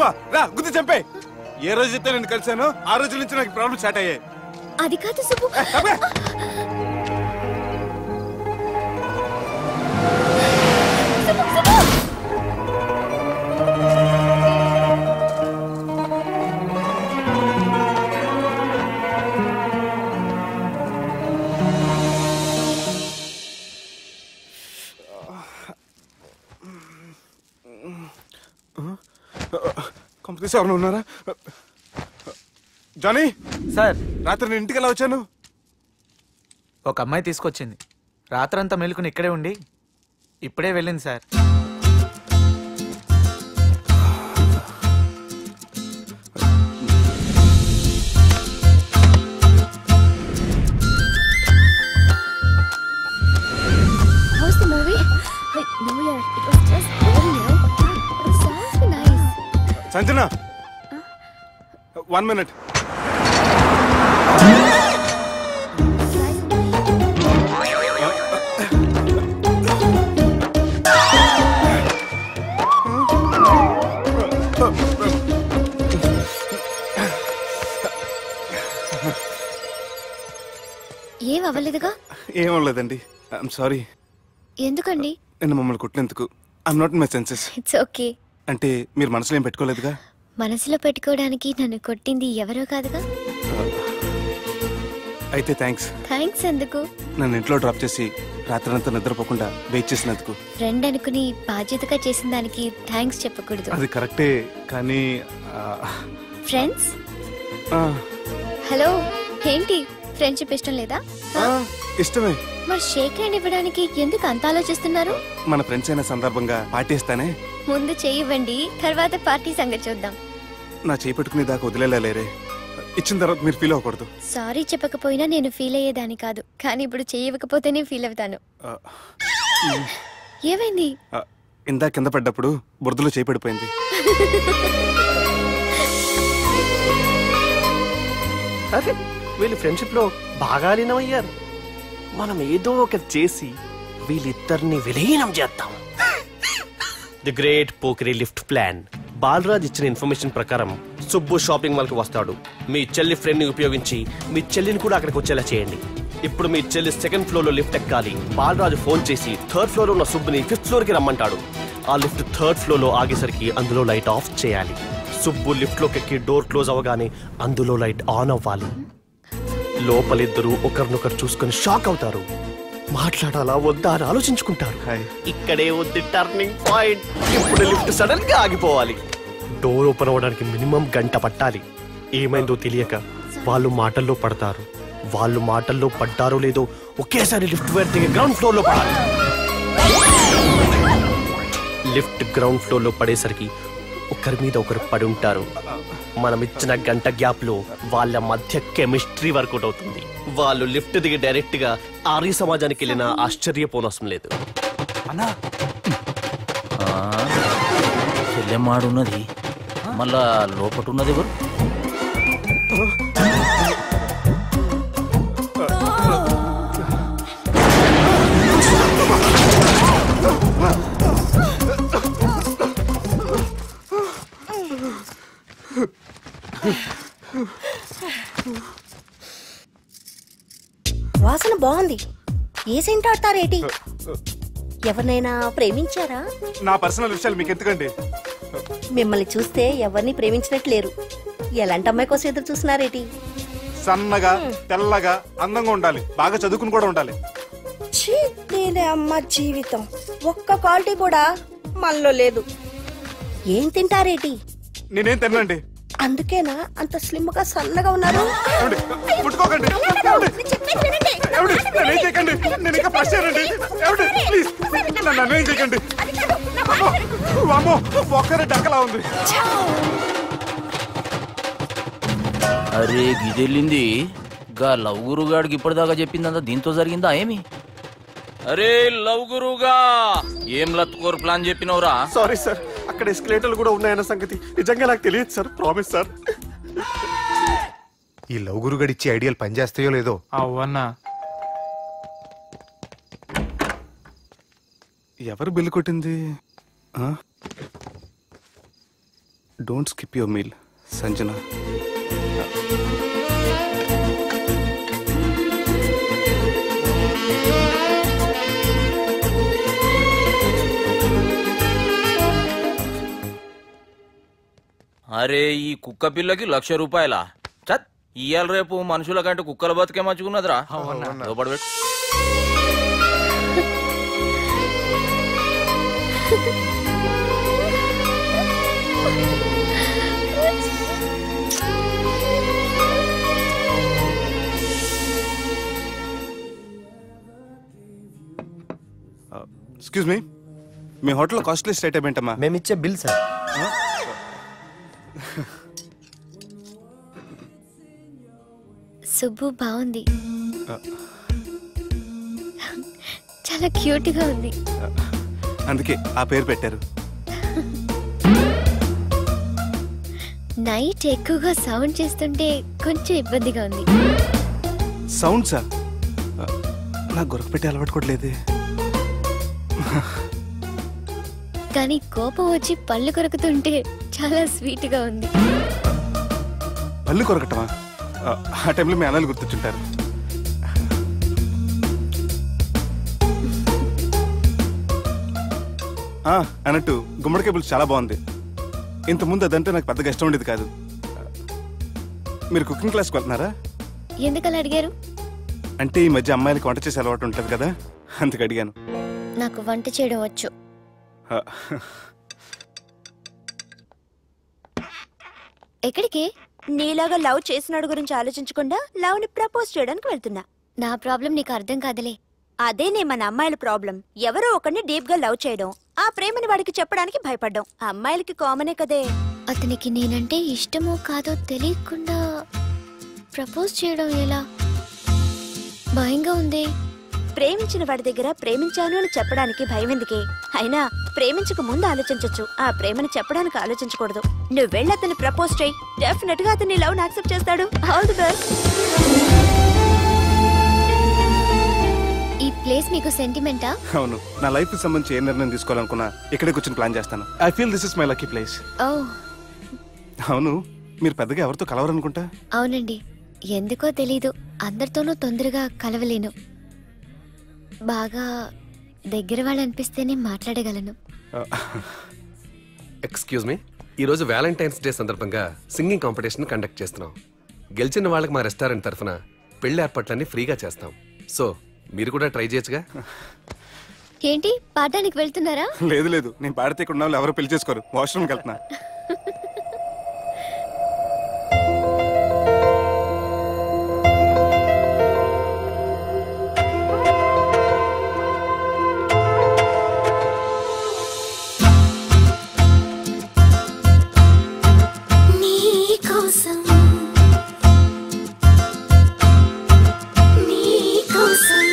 సుబ్బా రా గుద్ది చంపే ఏ రోజు అయితే నేను కలిశాను ఆ రోజు నుంచి నాకు ప్రాబ్లం స్టార్ట్ అయ్యాయి అది కాదు సుబ్బు అబ్బే! సుబ్బు, సుబ్బు! కంపెనీస్ ఎవరైనా ఉన్నారా జానీ సార్ రాత్రి నేను ఇంటికి ఎలా వచ్చాను ఒక అమ్మాయి తీసుకొచ్చింది రాత్రంతా మెలుకుని ఇక్కడే ఉండి ఇప్పుడే వెళ్ళింది sir How's the movie? Wait, no, yeah, it was just boring, you know. But it sounds nice. Sanjana one minute ఏం అవ్వలేదుగా ఏం లేదండి ఐఎమ్ సారీ ఎందుకండి నేను మమ్మల్ని కుట్టినందుకు I'm not my senses it's okay అంటే మీరు మనసులో ఏం పెట్టుకోలేదుగా మనసులో పెట్టుకోవడానికి నన్ను కొట్టింది ఎవరో కాదుగా అయితే థ్యాంక్స్ థ్యాంక్స్ ఎందుకు నన్ను ఇంట్లో డ్రాప్ చేసి రాత్రంతా నిద్రపోకుండా వెయిట్ చేసినందుకు ఫ్రెండ్ అనుకుని బాధ్యతగా చేసిన దానికి థ్యాంక్స్ చెప్పకూడదు అది కరెక్టే కానీ ఆ, ఫ్రెండ్స్ ఆ, హలో ఏంటి ఫ్రెండ్షిప్ ఇష్టం లేదా ఆ, ఇష్టమే మరి షేక్ హ్యాండ్ ఇవ్వడానికి ఎందుకు అంత ఆలోచిస్తున్నారు మన ఫ్రెండ్స్ అయిన సందర్భంగా పార్టీ ఇస్తానే ముందు చేయివ్వండి తర్వాత పార్టీ సంగతి చూద్దాం నా చేయి పెట్టుకునే దాకా వదిలేలా లేరే ఇచ్చిన తర్వాత మీరు ఫీల్ అవ్వకూడదు సారీ చెప్పకపోయినా నేను ఫీల్ అయ్యేదాన్ని కాదు కానీ ఇప్పుడు చేయకపోతేనే ఫీల్ అవుతాను ఆ, ఏమైంది ఆ, ఇందా కింద పడ్డప్పుడు బురదలో చేయి పడిపోయింది అరే వీళ్ళు ఫ్రెండ్షిప్ లో బాగా లీనమయ్యారు మనం ఏదో ఒకటి చేసి వీళ్ళిద్దరిని విలీనం చేద్దాం ది గ్రేట్ పోకరీ లిఫ్ట్ ప్లాన్ బాలరాజ్ ఇచ్చిన ఇన్ఫర్మేషన్ ప్రకారం సుబ్బు షాపింగ్ మాల్ కి వస్తాడు మీ చెల్లి ఫ్రెండ్ ని ఉపయోగించి మీ చెల్లిని కూడా అక్కడికి వచ్చేలా చేయండి ఇప్పుడు మీ చెల్లి సెకండ్ ఫ్లోర్ లో లిఫ్ట్ ఎక్కాలి బాలరాజు ఫోన్ చేసి థర్డ్ ఫ్లోర్ లో ఉన్న సుబ్బుని ఫిఫ్త్ ఫ్లోర్ కి రమ్మంటాడు ఆ లిఫ్ట్ థర్డ్ ఫ్లోర్ లో ఆగేసరికి అందులో లైట్ ఆఫ్ చేయాలి సుబ్బు లిఫ్ట్ లోకి ఎక్కి డోర్ క్లోజ్ అవ్వగానే అందులో లైట్ ఆన్ అవ్వాలి లోపలిద్దరూ ఒకరినొకరు చూసుకొని షాక్ అవుతారు మాట్లాడాలా వద్దా అని ఆలోచించుకుంటారు హాయ్ ఇక్కడే ఉంది టర్నింగ్ పాయింట్ ఇప్పుడు లిఫ్ట్ సడన్ గా ఆగిపోవాలి డోర్ ఓపెన్ అవ్వడానికి మినిమం గంట పట్టాలి ఏమైందో తెలియక వాళ్ళు మాటల్లో పడతారు వాళ్ళు మాటల్లో పడ్డారో లేదో ఒకేసారి లిఫ్ట్ వైర్ దిగి గ్రౌండ్ ఫ్లోర్ లో పడాలి లిఫ్ట్ గ్రౌండ్ ఫ్లోర్ లో పడేసరికి ఒకరి మీద ఒకరు పడి ఉంటారు మనం ఇచ్చిన గంట గ్యాప్ లో వాళ్ళ మధ్య కెమిస్ట్రీ వర్కౌట్ అవుతుంది వాళ్ళు లిఫ్ట్ దిగి డైరెక్ట్ గా ఆర్య సమాజానికి వెళ్ళిన ఆశ్చర్యపోనవసరం లేదు అన్నా చెల్లెమ్మాడున్నది మళ్ళా లోపటున్నది ఎవరు వాసన బాగుంది ఏ సెంట్ ఆడతారేటి ఎవరినైనా ప్రేమించారా నా పర్సనల్ విషయాలు మీకు ఎందుకండి మిమ్మల్ని చూస్తే ఎవరిని ప్రేమించినట్టు లేరు ఎలాంటి అమ్మాయి కోసం ఎదురు చూస్తున్నారేటి సన్నగా తెల్లగా అందంగా ఉండాలి బాగా చదువుకుని కూడా ఉండాలి ఛీ నేనే అమ్మ జీవితం ఒక్క క్వాలిటీ కూడా మనలో లేదు ఏం తింటారేటి నేనేం తినండి అందుకేనా అంత స్లిమ్ గా సన్నగా ఉన్నారు ఏమండి? ముట్టుకోకండి ఏమండి? ఏమండి? నన్ను ఏం చేయకండి నేను ఇంకా ఫ్రెష్ అయ్యానండి ఏమండి ప్లీజ్ నన్ను నన్ను ఏం చేయకండి అమ్మో, అమ్మో ఒక్కరే డక్కలా ఉంది అరే గిదెళ్ళింది గా లవ్ గురుగాడికి ఇప్పటిదాకా చెప్పిందంతా దీంతో జరిగిందా ఏమి అరే లవ్ గురుగా ఏం లత్కోర్ ప్లాన్ చెప్పినవురా సారీ సార్ అక్కడ ఎస్కలేటర్లు కూడా ఉన్నాయన్న సంగతి నిజంగా నాకు తెలియదు సార్ ప్రామిస్ సార్ ఈ లవ్ గురుగడి ఇచ్చే ఐడియాలు పనిచేస్తాయో లేదో అవ్వన్నా ఎవరు బిల్లు కొట్టింది ఆ? Don't skip your meal Sanjana అరే ఈ కుక్క పిల్లకి లక్ష రూపాయల చత్ ఇయ్యాల రేపు మనుషుల కంటే కుక్కల బతికే మంచుకున్నదిరా లోపల పెట్టు. ఎక్స్క్యూజ్ మీ మీ హోటల్లో కాస్ట్లీ స్టేట్ ఏంటమ్మా మేమిచ్చే బిల్ సార్ సుబ్బు బాగుంది చాలా క్యూట్గా ఉంది అందుకే ఆ పేరు పెట్టారు నైట్ ఎక్కువగా సౌండ్ చేస్తుంటే కొంచెం ఇబ్బందిగా ఉంది సౌండ్సా నాకు గొరక పెట్టే అలవాటు కూడా లేదే కానీ కోపం వచ్చి పళ్ళు కొరుకుతుంటే చాలా స్వీట్గా ఉంది పళ్ళు కొరకటమా ఆ, ఆ టైంలో మీ అన్నలు గుర్తొచ్చుంటారు ఆ, అన్నట్టు గుమ్మడికాయ పులుసు చాలా బాగుంది ఇంతకుముందు అదంటే నాకు పెద్దగా ఇష్టం ఉండేది కాదు మీరు కుకింగ్ క్లాస్కి వెళ్తున్నారా ఎందుకలా అడిగారు అంటే ఈ మధ్య అమ్మాయిలకి వంట చేసే అలవాటు ఉంటుంది కదా అందుకు అడిగాను నాకు వంట చేయడం వచ్చు ఆ, ఎక్కడికి నీలాగా లవ్ చేసినాడు గురించి ఆలోచించకుండా లవ్ ని ప్రపోజ్ చేయడానికి వెళ్తున్నా నా ప్రాబ్లం నీకు అర్థం కాదులే అదేనే మన అమ్మాయిల ప్రాబ్లం ఎవరో ఒకరిని డీప్ గా లవ్ చేయడం ఆ ప్రేమని వాడికి చెప్పడానికి భయపడ్డం అమ్మాయిలకి కామనే కదే అతనికి నేనంటే ఇష్టమో కాదో తెలియకుండా ప్రపోజ్ చేయడం ఎలా భయంగా ఉంది ప్రేమించిన వాడి దగ్గర ప్రేమించాను అని చెప్పడానికి భయం ఎందుకే అయినా ప్రేమించక ముందు ఆలోచించొచ్చు ఆ ప్రేమని చెప్పడానికి ఆలోచించకూడదు నువ్వు వెళ్ళి అతన్ని ప్రపోజ్ చేయి డెఫినెట్ గా అతని లవ్ యాక్సెప్ట్ చేస్తాడు ఆల్ ది బెస్ట్ ఈ ప్లేస్ మీకు సెంటిమెంటా అవును నా లైఫ్ సంబంధించి ఏ నిర్ణయం తీసుకోవాలనుకున్నా ఇక్కడే కూర్చొని ప్లాన్ చేస్తాను I feel this is my lucky place ఓ అవును మీరు పెద్దగా ఎవరితో కలవరనుకుంటా అవునండి ఎందుకో తెలీదు అందరితోనూ తొందరగా కలవలేను బాగా దగ్గర వాళ్ళు అనిపిస్తేనే మాట్లాడగలను ఎక్స్క్యూజ్ మీ ఈరోజు వ్యాలంటైన్స్ డే సందర్భంగా సింగింగ్ కాంపిటీషన్ కండక్ట్ చేస్తున్నాం గెలిచిన వాళ్ళకి మా రెస్టారెంట్ తరఫున పెళ్లి ఏర్పాట్లన్నీ ఫ్రీగా చేస్తాం సో మీరు కూడా ట్రై చేయొచ్చుగా ఏంటి పాడడానికి వెళ్తున్నారా లేదు లేదు నేను పాడితే ఇక్కడ ఉన్న వాళ్ళు ఎవరు పెళ్లి చేసుకోరు వాష్రూమ్కి వెళ్తున్నా నీకోసం నీకోసం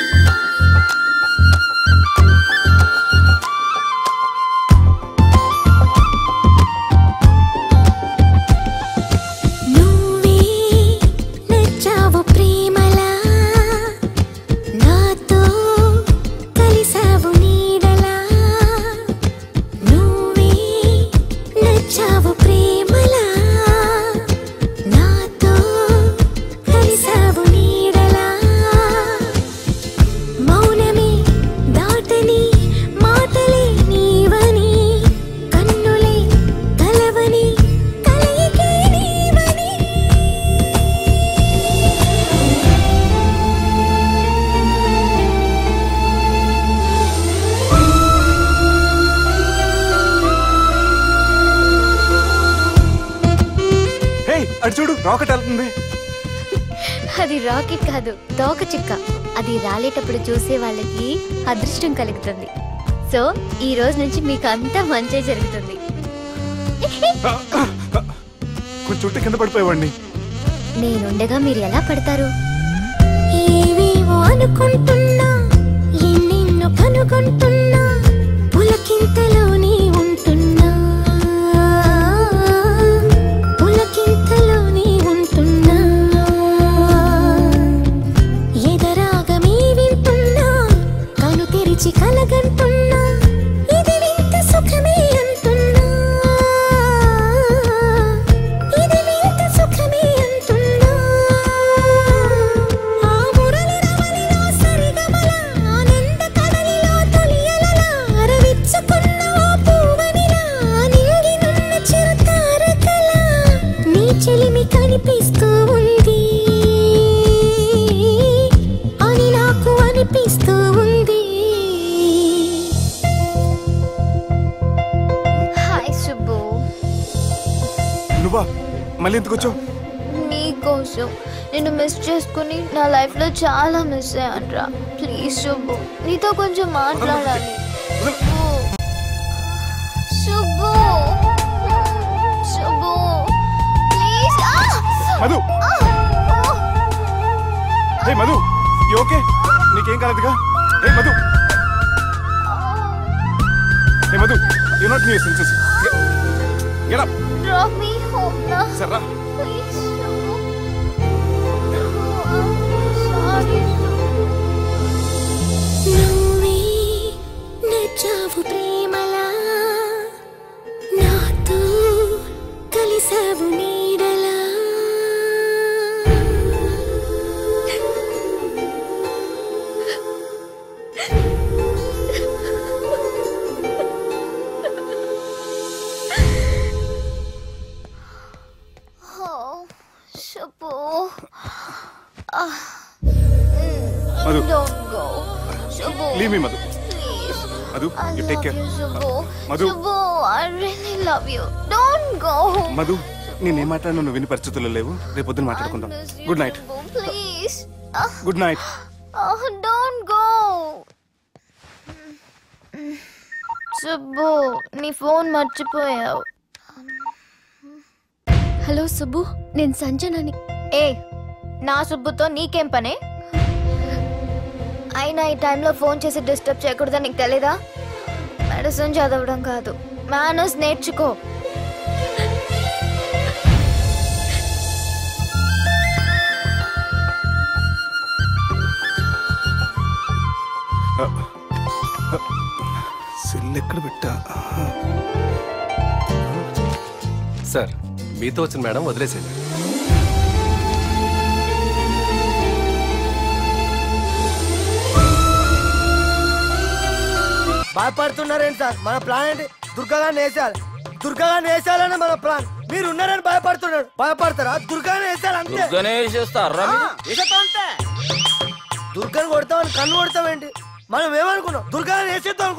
నువ్వే నచ్చావు ప్రేమలా నాతో కలిసావు నీడలా నువ్వే నచ్చావు ప్రేమలా నాతో కలిసావు నీడలా మౌనమే దాటని మాటలే నీవని కన్నులే కలవని కలయికే నీవని హే అటు చూడు రాకెట్ వెళ్తుంది అది రాకెట్ కాదు తోక చుక్క అది రాలేటప్పుడు చూసే వాళ్ళకి అదృష్టం కలుగుతుంది సో ఈ రోజు నుంచి మీకు అంతా మంచి జరుగుతుంది కొంచెం ఉంటే కింద పడిపోయేవాడిని నేనుండగా మీరు ఎలా పడతారు ఏవేవో అనుకుంటున్నా ఎన్నెన్నో కనుగొంటున్నా పులకింతలోనే ఉంటున్నా పులకింతలోనే ఉంటున్నా ఎదరాగమే వింటున్నా కను తెరిచి కలగంటున్నా ఇది వింత సుఖమే అంటున్నా మళ్ళీ ఎందుకు వచ్చావు నీ కోసం నిన్ను మిస్ చేసుకుని నా లైఫ్ లో చాలా మిస్ అయ్యానురా ప్లీజ్ శుభు నీతో కొంచెం మాట్లాడాలి Shubhu Shubhu please Madhu hey Madhu you okay నీకేం కాలేదుగా hey Madhu hey Madhu you not new senses get up drop me home నా సర్రా ప్లీజ్ శుభు సారీ నువ్వే నచ్చావు ప్రేమలా నాతో కలిసావు నీడలా Shubhu Madhu don't go Shubhu leave me Madhu please Madhu I you take love care you, Subbu. Madhu. Subbu, I really love you. Don't go. Madhu నేనేం మాట్లాడినా నువ్వు విని పరిస్థితుల్లో లేవు రేపు పొద్దున మాట్లాడుకుందాం I miss you, good night Subbu, Please. Ah, good night oh, don't go. Subbu నీ ఫోన్ మర్చిపోయావు హలో సుబ్బు నేను సంజనని ఏ నా సుబ్బుతో నీకేం పనే అయినా ఈ టైంలో ఫోన్ చేసి డిస్టర్బ్ చేయకూడదని నీకు తెలీదా మెడిసిన్ చదవడం కాదు మేనర్స్ నేర్చుకో సెల్ ఎక్కడ పెట్టా సార్ మీతో వచ్చిన మేడం వదిలేసేయండి భయపడుతున్నారేంటి సార్ మన ప్లాన్ ఏంటి దుర్గాగాన్ని వేసేయాలి దుర్గాగాన్ని వేసేయాలని మన ప్లాన్ మీరు ఉన్నారని భయపడుతున్నాడు భయపడతారా దుర్గాని వేసేయాలి అంతే దుర్గనే వేసేస్తారా ఆ, వేసేద్దాం అంతే దుర్గాని కొడతామని కన్ను కొడతామేంటి మనం ఏమనుకున్నాం దుర్గాని వేసేద్దాం అనుకున్నాం.